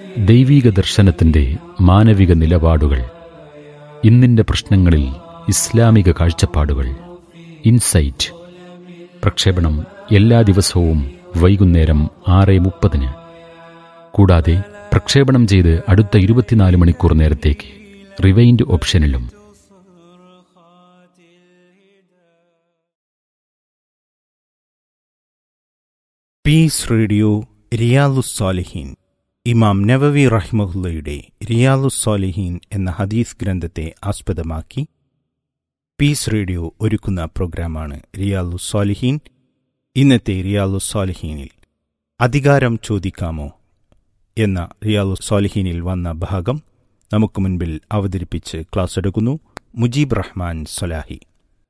ദൈവീക ദർശനത്തിന്റെ മാനവിക നിലപാടുകൾ ഇന്നിന്റെ പ്രശ്നങ്ങളിൽ ഇസ്ലാമിക കാഴ്ചപ്പാടുകൾ ഇൻസൈറ്റ് പ്രക്ഷേപണം എല്ലാ ദിവസവും വൈകുന്നേരം ആറ് മുപ്പതിന് കൂടാതെ പ്രക്ഷേപണം ചെയ്ത് അടുത്ത ഇരുപത്തിനാല് മണിക്കൂർ നേരത്തേക്ക് റിവൈൻഡ് ഓപ്ഷനിലും പീസ് റേഡിയോ റിയാലുസ്സാലിഹീൻ ഇമാം നവവി റഹ്മഹുല്ലയുടെ റിയാലുസ്സാലിഹീൻ എന്ന ഹദീസ് ഗ്രന്ഥത്തെ ആസ്പദമാക്കി പീസ് റേഡിയോ ഒരുക്കുന്ന പ്രോഗ്രാമാണ് റിയാലുസ്സാലിഹീൻ ഇന്നത്തെ റിയാലുസ്സാലിഹീനിൽ അധികാരം ചോദിക്കാമോ എന്ന റിയാലുസ്സാലിഹീനിൽ വന്ന ഭാഗം നമുക്ക് മുൻപിൽ അവതരിപ്പിച്ച് ക്ലാസ് എടുക്കുന്നു മുജീബ് റഹ്മാൻ സലാഹി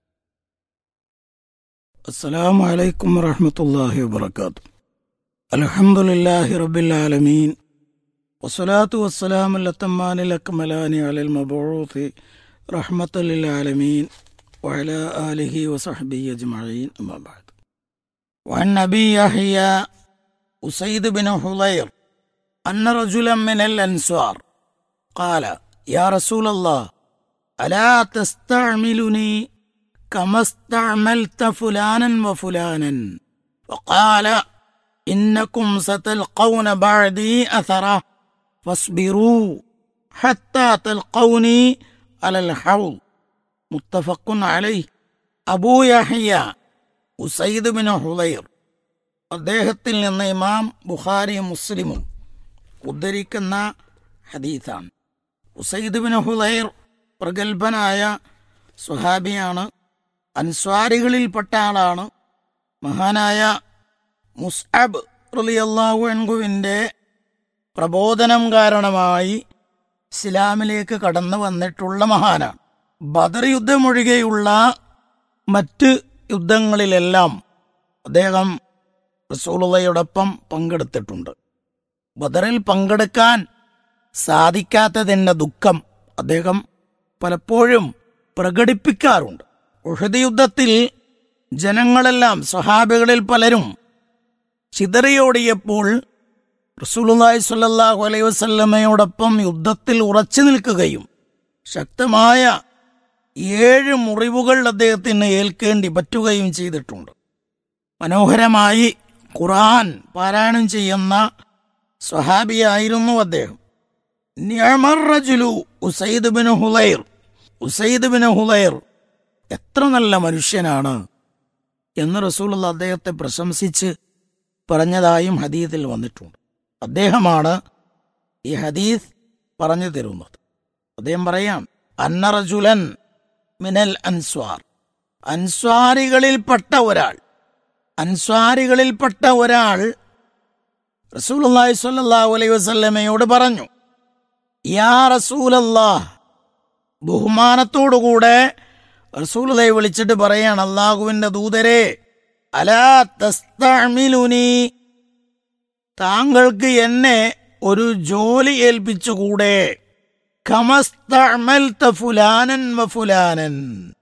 السلام عليكم ورحمة الله وبركاته الحمد لله رب العالمين والصلاة والسلام الأتمان الأكملان على المبعوث رحمة للعالمين وعلى آله وصحبه أجمعين أما بعد وعن أبي يحيى أسيد بن حضير أن رجلا من الأنصار قال يا رسول الله ألا تستعملني كما استعملت فلانا وفلانا وقال إنكم ستلقون بعدي أثرة فاصبروا حتى تلقوني على الحوض متفق عليه അബൂ യഹ്യ ഉസൈദ് ബിൻ ഹുദൈർ അദ്ദേഹത്തിൽ നിന്ന് ഇമാം ബുഖാരിയും മുസ്ലിമും ഉദ്ധരിക്കുന്ന ഹദീസാണ് ഉസൈദ് ബിൻ ഹുദൈർ പ്രഗത്ഭനായ സുഹാബിയാണ് അൻസ്വാരികളിൽപ്പെട്ട ആളാണ് മഹാനായ മുസ്അബ് റളിയല്ലാഹു അൻഹുവിൻ്റെ പ്രബോധനം കാരണമായി ഇസ്ലാമിലേക്ക് കടന്നു വന്നിട്ടുള്ള മഹാനാണ് ബദർ യുദ്ധമൊഴികെയുള്ള മറ്റ് യുദ്ധങ്ങളിലെല്ലാം അദ്ദേഹം റസൂലുള്ളയോടൊപ്പം പങ്കെടുത്തിട്ടുണ്ട് ബദറിൽ പങ്കെടുക്കാൻ സാധിക്കാത്തതിൻ്റെ ദുഃഖം അദ്ദേഹം പലപ്പോഴും പ്രകടിപ്പിക്കാറുണ്ട് ഉഹദ് യുദ്ധത്തിൽ ജനങ്ങളെല്ലാം സ്വഹാബികളിൽ പലരും ചിതറിയോടിയപ്പോൾ റസൂലുള്ളാഹി സ്വല്ലല്ലാഹു അലൈഹി വസല്ലമയോടൊപ്പം യുദ്ധത്തിൽ ഉറച്ചു നിൽക്കുകയും ശക്തമായ ഏഴ് മുറിവുകൾ അദ്ദേഹത്തിന് ഏൽക്കേണ്ടി പറ്റുകയും ചെയ്തിട്ടുണ്ട് മനോഹരമായി ഖുർആൻ പാരായണം ചെയ്യുന്ന സ്വഹാബിയായിരുന്നു അദ്ദേഹം നിഅമർ റജുലു ഉസൈദ് ബിൻ ഹുലൈർ ഉസൈദ് ബിൻ ഹുലൈർ എത്ര നല്ല മനുഷ്യനാണ് എന്ന് റസൂലുള്ള അദ്ദേഹത്തെ പ്രശംസിച്ച് പറഞ്ഞതായും ഹദീസിൽ വന്നിട്ടുണ്ട് അദ്ദേഹമാണ് ഈ ഹദീസ് പറഞ്ഞു തരുന്നത് അദ്ദേഹം പറയാം അന്ന റജുലൻ മിനൽ അൻസ്വാർ അൻസ്വാരികളിൽപ്പെട്ട ഒരാൾ അൻസ്വാരികളിൽപ്പെട്ട ഒരാൾ റസൂലുള്ളാഹി സ്വല്ലല്ലാഹു അലൈഹി വസല്ലമയോട് പറഞ്ഞു യാ റസൂലല്ലാഹ് ബഹുമാനത്തോടുകൂടെ റസൂലുള്ളാഹി വിളിച്ചിട്ട് പറയാണ് അള്ളാഹുവിന്റെ ദൂതരെ അലാ തസ്തഅമിലുനി താങ്കൾക്ക് എന്നെ ഒരു ജോലി ഏൽപ്പിച്ചുകൂടെ കമസ്തഅമൽത ഫുലാനൻ വ ഫുലാനൻ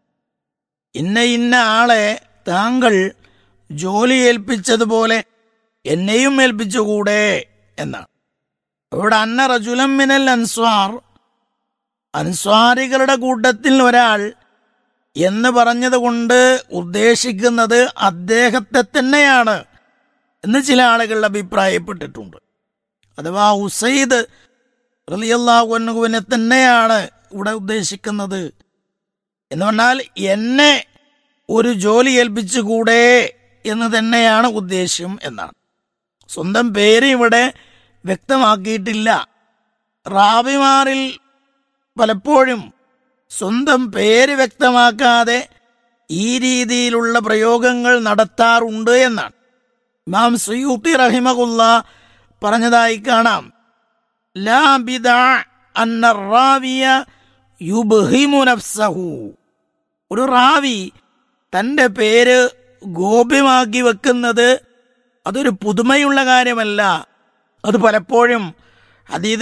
ഇന്ന ഇന്ന ആളെ താങ്കൾ ജോലി ഏൽപ്പിച്ചതുപോലെ എന്നെയും ഏൽപ്പിച്ചുകൂടെ എന്നാണ് ഇവിടെ അന്ന റജുലം മിനൽ അൻസ്വാർ അൻസ്വാരികളുടെ കൂട്ടത്തിൽ ഒരാൾ എന്ന് പറഞ്ഞതുകൊണ്ട് ഉദ്ദേശിക്കുന്നത് അദ്ദേഹത്തെ തന്നെയാണ് എന്ന് ചില ആളുകൾ അഭിപ്രായപ്പെട്ടിട്ടുണ്ട് അഥവാ ഉസൈദ് റലിയല്ലാഹുവിനെ തന്നെയാണ് ഇവിടെ ഉദ്ദേശിക്കുന്നത് എന്ന് പറഞ്ഞാൽ എന്നെ ഒരു ജോലി ഏൽപ്പിച്ചുകൂടെ എന്ന് തന്നെയാണ് ഉദ്ദേശ്യം എന്നാണ് സ്വന്തം പേര് ഇവിടെ വ്യക്തമാക്കിയിട്ടില്ല റാബിമാറിൽ പലപ്പോഴും സ്വന്തം പേര് വ്യക്തമാക്കാതെ ഈ രീതിയിലുള്ള പ്രയോഗങ്ങൾ നടത്താറുണ്ട് എന്നാണ് ഇമാം സയ്യൂത്തി റഹിമകുല്ല പറഞ്ഞതായി കാണാം ലാ ബിദഅ അന്ന റാവിയ യുബ്ഹിമു നഫ്സഹു ഒരു റാവി തന്റെ പേര് ഗോപ്യമാക്കി വെക്കുന്നത് അതൊരു പുതുമയുള്ള കാര്യമല്ല അത് പലപ്പോഴും അതീത്